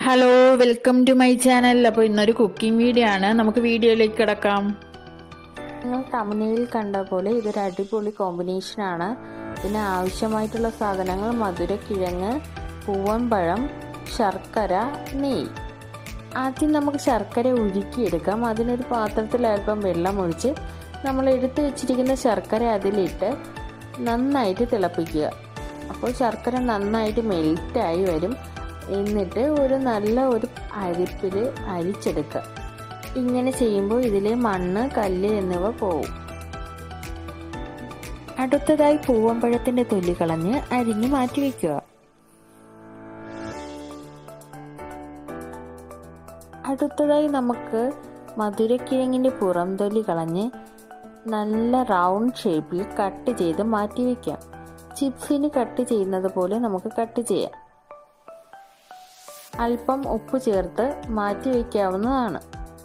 hello welcome to my channel അപ്പോൾ ഇന്നൊരു cooking video ആണ് നമുക്ക് വീഡിയോയിലേക്ക് കിടക്കാം നിങ്ങൾ തമിഴിൽ കണ്ട പോലെ ഇതൊരു അടിപൊളി കോമ്പിനേഷനാണ് ഇതിന് ആവശ്യമായിട്ടുള്ള സാധനങ്ങൾ മധുരക്കിഴങ്ങ് പൂവൻപഴം ശർക്കര നെയ്യ് ആദ്യം നമുക്ക് ശർക്കര ഉരുക്കിയെടുക്കാം അതിനൊരു പാത്രത്തിൽ അല്പം വെള്ളം ഒഴിച്ച് നമ്മൾ എടുത്തു വെച്ചിരിക്കുന്ന ശർക്കര അതിലിട്ട് നന്നായിട്ട് തിളപ്പിക്കുക അപ്പോൾ ശർക്കര നന്നായിട്ട് മെൽറ്റായി വരും എന്നിട്ട് ഒരു നല്ല ഒരു അരിപ്പിൽ അരിച്ചെടുക്കുക ഇങ്ങനെ ചെയ്യുമ്പോൾ ഇതിലെ മണ്ണ് കല്ല് എന്നിവ പോവും അടുത്തതായി പൂവമ്പഴത്തിന്റെ തൊലി കളഞ്ഞ് അരിഞ്ഞ് മാറ്റി വെക്കുക അടുത്തതായി നമുക്ക് മധുരക്കിഴങ്ങിന്റെ പുറം തൊലി കളഞ്ഞ് നല്ല റൗണ്ട് ഷേപ്പിൽ കട്ട് ചെയ്ത് മാറ്റി വെക്കാം ചിപ്സിന് കട്ട് ചെയ്യുന്നത് പോലെ നമുക്ക് കട്ട് ചെയ്യാം അല്പം ഉപ്പ് ചേർത്ത് മാറ്റി വയ്ക്കാവുന്നതാണ്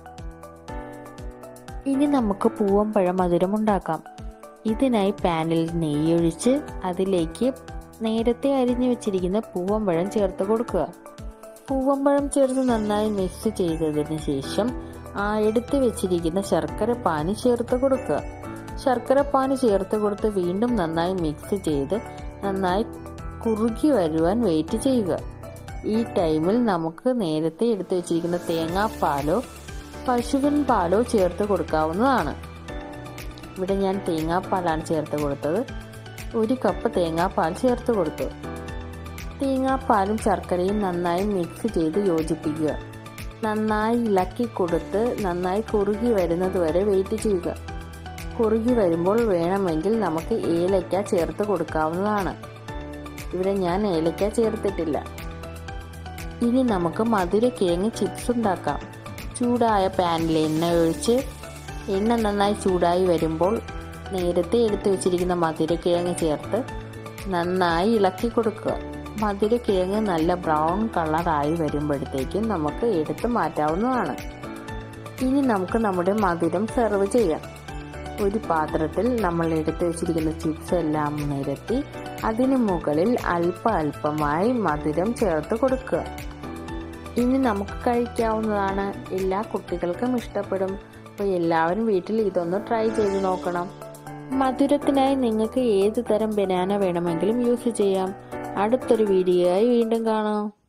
ഇനി നമുക്ക് പൂവമ്പഴം മധുരമുണ്ടാക്കാം ഇതിനായി പാനിൽ നെയ്യൊഴിച്ച് അതിലേക്ക് നേരത്തെ അരിഞ്ഞു വെച്ചിരിക്കുന്ന പൂവമ്പഴം ചേർത്ത് കൊടുക്കുക പൂവമ്പഴം ചേർത്ത് നന്നായി മിക്സ് ചെയ്തതിന് ശേഷം ആ എടുത്തു വെച്ചിരിക്കുന്ന ശർക്കര പാനി ചേർത്ത് കൊടുക്കുക ശർക്കര പാനി ചേർത്ത് കൊടുത്ത് വീണ്ടും നന്നായി മിക്സ് ചെയ്ത് നന്നായി കുറുകി വരുവാൻ വെയിറ്റ് ചെയ്യുക ഈ ടൈമിൽ നമുക്ക് നേരത്തെ എടുത്തു വെച്ചിരിക്കുന്ന തേങ്ങാപ്പാലോ പശുവിൻ പാലോ ചേർത്ത് കൊടുക്കാവുന്നതാണ് ഇവിടെ ഞാൻ തേങ്ങാപ്പാലാണ് ചേർത്ത് കൊടുത്തത് ഒരു കപ്പ് തേങ്ങാപ്പാൽ ചേർത്ത് കൊടുത്തു തേങ്ങാപ്പാലും ശർക്കരയും നന്നായി മിക്സ് ചെയ്ത് യോജിപ്പിക്കുക നന്നായി ഇളക്കി കൊടുത്ത് നന്നായി കുറുകി വരുന്നത് വരെ വെയിറ്റ് ചെയ്യുക കുറുകി വരുമ്പോൾ വേണമെങ്കിൽ നമുക്ക് ഏലക്ക ചേർത്ത് കൊടുക്കാവുന്നതാണ് ഇവിടെ ഞാൻ ഏലക്ക ചേർത്തിട്ടില്ല ഇനി നമുക്ക് മധുരക്കിഴങ്ങ് ചിപ്സ് ഉണ്ടാക്കാം ചൂടായ പാനിൽ എണ്ണ ഒഴിച്ച് എണ്ണ നന്നായി ചൂടായി വരുമ്പോൾ നേരത്തെ എടുത്തു വെച്ചിരിക്കുന്ന മധുരക്കിഴങ്ങ് ചേർത്ത് നന്നായി ഇളക്കി കൊടുക്കുക മധുരക്കിഴങ്ങ് നല്ല ബ്രൗൺ കളറായി വരുമ്പോഴത്തേക്കും നമുക്ക് എടുത്ത് മാറ്റാവുന്നതാണ് ഇനി നമുക്ക് നമ്മുടെ മധുരം സെർവ് ചെയ്യാം ഒരു പാത്രത്തിൽ നമ്മൾ എടുത്തു വെച്ചിരിക്കുന്ന ചിപ്സ് എല്ലാം നിരത്തി അതിനു മുകളിൽ അല്പ അല്പമായി മധുരം ചേർത്ത് കൊടുക്കുക ഇനി നമുക്ക് കഴിക്കാവുന്നതാണ് എല്ലാ കുട്ടികൾക്കും ഇഷ്ടപ്പെടും അപ്പോൾ എല്ലാവരും വീട്ടിൽ ഇതൊന്ന് ട്രൈ ചെയ്ത് നോക്കണം മധുരത്തിനായി നിങ്ങൾക്ക് ഏത് തരം ബനാന വേണമെങ്കിലും യൂസ് ചെയ്യാം അടുത്തൊരു വീഡിയോയായി വീണ്ടും കാണാം